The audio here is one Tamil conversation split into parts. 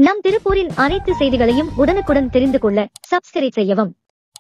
நம் திருப்பூரின் அனைத்து செய்திகளையும் உடனுக்குடன் தெரிந்து கொள்ள சப்ஸ்கிரைப் செய்யவும்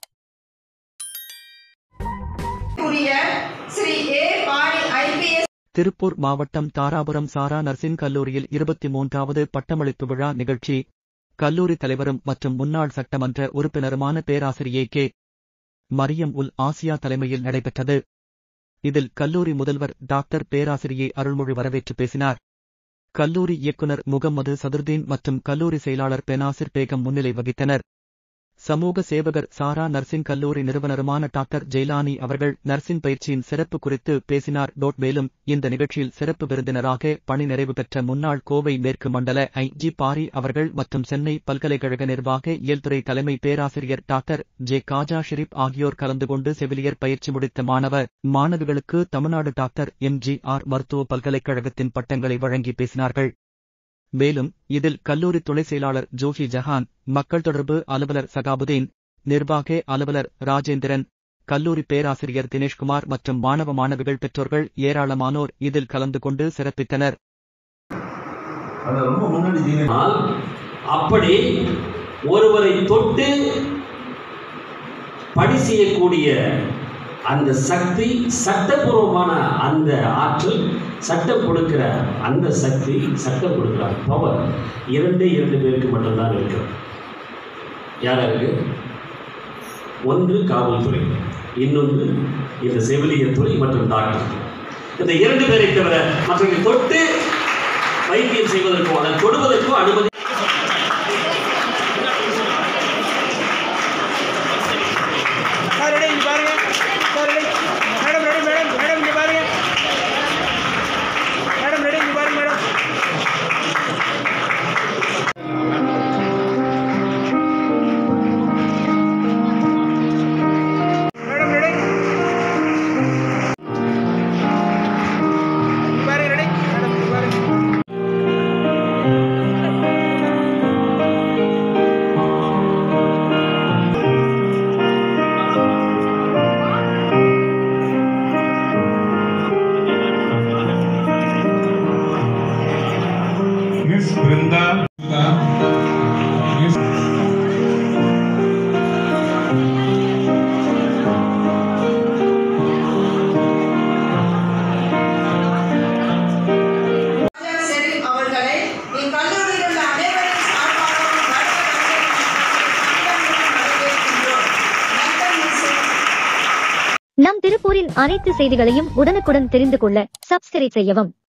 உரிய ஸ்ரீ ஏ பாணி ஐபிஎஸ் திருப்பூர் மாவட்டம் தாராபுரம் சாரா நர்சிங் கல்லூரியில் இருபத்தி மூன்றாவது பட்டமளிப்பு விழா நிகழ்ச்சி கல்லூரி தலைவரும் மற்றும் முன்னாள் சட்டமன்ற உறுப்பினருமான பேராசிரியை கே மரியம் உல் ஆசியா தலைமையில் நடைபெற்றது இதில் கல்லூரி முதல்வர் டாக்டர் பேராசிரியை அருள்மொழி வரவேற்று பேசினார் கல்லூரி இயக்குனர் முகம்மது சதுர்தீன் மற்றும் கல்லூரி செயலாளர் பெனாசிர் பேகம் முன்னிலை வகித்தனர் சமூக சேவகர் சாரா நர்சிங் கல்லூரி நிறுவனருமான டாக்டர் ஜெய்லானி அவர்கள் நர்சிங் பயிற்சியின் சிறப்பு குறித்து பேசினார் டோட் மேலும் இந்த நிகழ்ச்சியில் சிறப்பு விருந்தினராக பணி நிறைவு பெற்ற முன்னாள் கோவை மேற்கு மண்டல ஐ ஜி பாரி அவர்கள் மற்றும் சென்னை பல்கலைக்கழக நிர்வாக இயல்துறை தலைமை பேராசிரியர் டாக்டர் ஜே காஜா ஷெரீப் ஆகியோர் கலந்து கொண்டு செவிலியர் பயிற்சி முடித்த மாணவ மாணவிகளுக்கு Tamil Nadu doctor M G R மருத்துவ பல்கலைக்கழகத்தின் பட்டங்களை வழங்கி பேசினார்கள் மேலும் இதில் கல்லூரி துணை செயலாளர் ஜோஷி ஜஹான் மக்கள் தொடர்பு அலுவலர் சகாபுதீன் நிர்வாக அலுவலர் ராஜேந்திரன் கல்லூரி பேராசிரியர் தினேஷ்குமார் மற்றும் மாணவ மாணவிகள் பெற்றோர்கள் ஏராளமானோர் இதில் கலந்து கொண்டு சிறப்பித்தனர் அது ரொம்ப முன்னாடி ஜீனி ஆனால் அப்படி ஒருவரை தொட்டு பணி செய்யக்கூடிய அந்த சக்தி சட்டபூர்வமான அந்த ஆற்றல் சட்டம் கொடுக்கிற அந்த சக்தி சட்டம் கொடுக்கிற பவர் இரண்டே இரண்டு பேருக்கு மட்டும்தான் இருக்கிறது யாரா இருக்கு ஒன்று காவல்துறை இன்னொன்று இந்த செவிலியர் துறை மற்றும் டாக்டர் இந்த இரண்டு பேரை தவிர மற்றவர்கள் தொட்டு வைத்தியம் செய்வதற்கோ அதை தொடுவதற்கோ அனுமதி சார் ரெடி இங்க பாருங்க sir ready madam ready madam madam இங்க பாருங்க மேடம் ரெடி இங்க பாருங்க மேடம் மேடம் ரெடி இங்க பாருங்க ரெடி மேடம் இங்க பாருங்க மிஸ் பிருந்தா மிஸ் ஷெரீப் அவர்களை இக்கல்லூரியில் உள்ள அனைவரின் சார்பாகவும் வருக வருக என வரவேற்கின்றோம். நன்றி, மிஸ். நம் திருப்பூரின் அனைத்து செய்திகளையும் உடனுக்குடன் தெரிந்து கொள்ள சப்ஸ்கிரைப் செய்யவும்